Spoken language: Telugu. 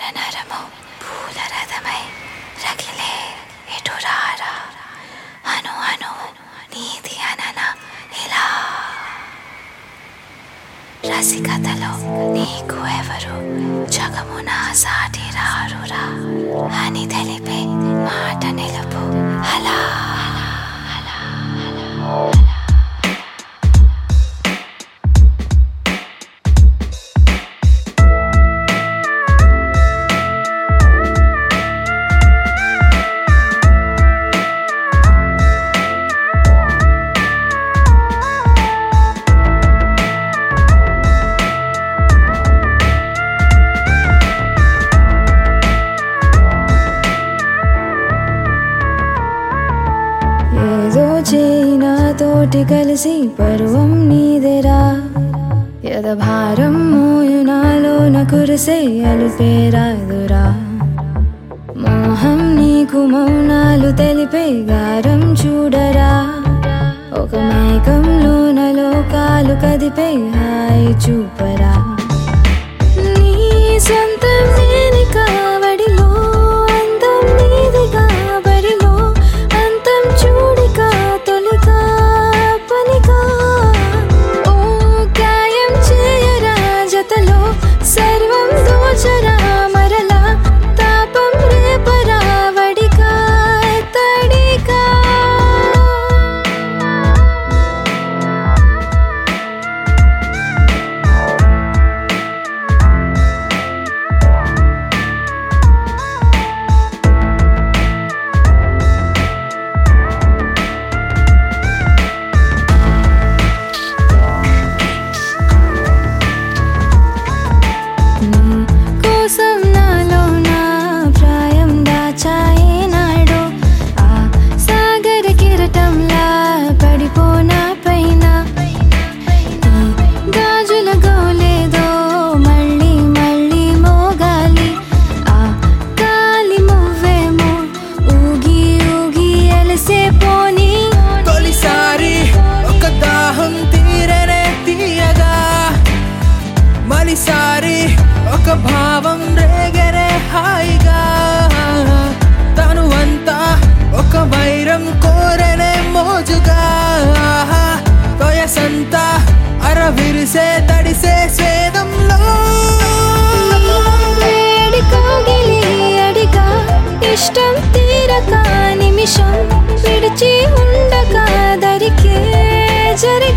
నరనరము పూల రథమై రగిలే ఎటురారా అను అను నీది అనన ఇలా రసికతలో నీకు ఎవరు జగమున సాటి రారురా అని తెలిపే మాట నిలుపు అలా అలా అలా ఏదో చైనా తోటి కలిసి పరువం నీదెరా యద భారం మోయునాలోన కురిసే అలుపేరాదురా మోహం నీకు మౌనాలు తెలిపే గారం చూడరా ఒక మైకంలోన లోకాలు కదిపే హాయి చూపరా నీ సొంతం నేని కావడిలో అందం నీది కాబడిలో అంతం చూడిగా తొలిగా పనిగా ఓ గాయం చేయరా జతలో సర్వం దోచరా మరలా తాపం రేపరా వడిగా తడిగా నీ కోసం నాలో నా ప్రాయం దాచాయే నాడు ఆ సాగర కిరటంలా పడిపోనా పైన ఈ గాజుల గోలేదో మళ్ళీ మళ్ళీ మోగాలి ఆ గాలి మువ్వేమో ఊగి ఊగి ఎలసే పోనీ తొలిసారి ఒక దాహం తీరనే తీయగా మలిసారి ఒక భావం రేగనే హాయిగా తను అంతా ఒక వైరం కోరనే మోజుగా వయసంతా అర విరిసే తడిసే స్వేదంలో వేడి కౌగిలి అడిగా ఇష్టం తీరక నిమిషం విడిచి ఉండక దరికే జరి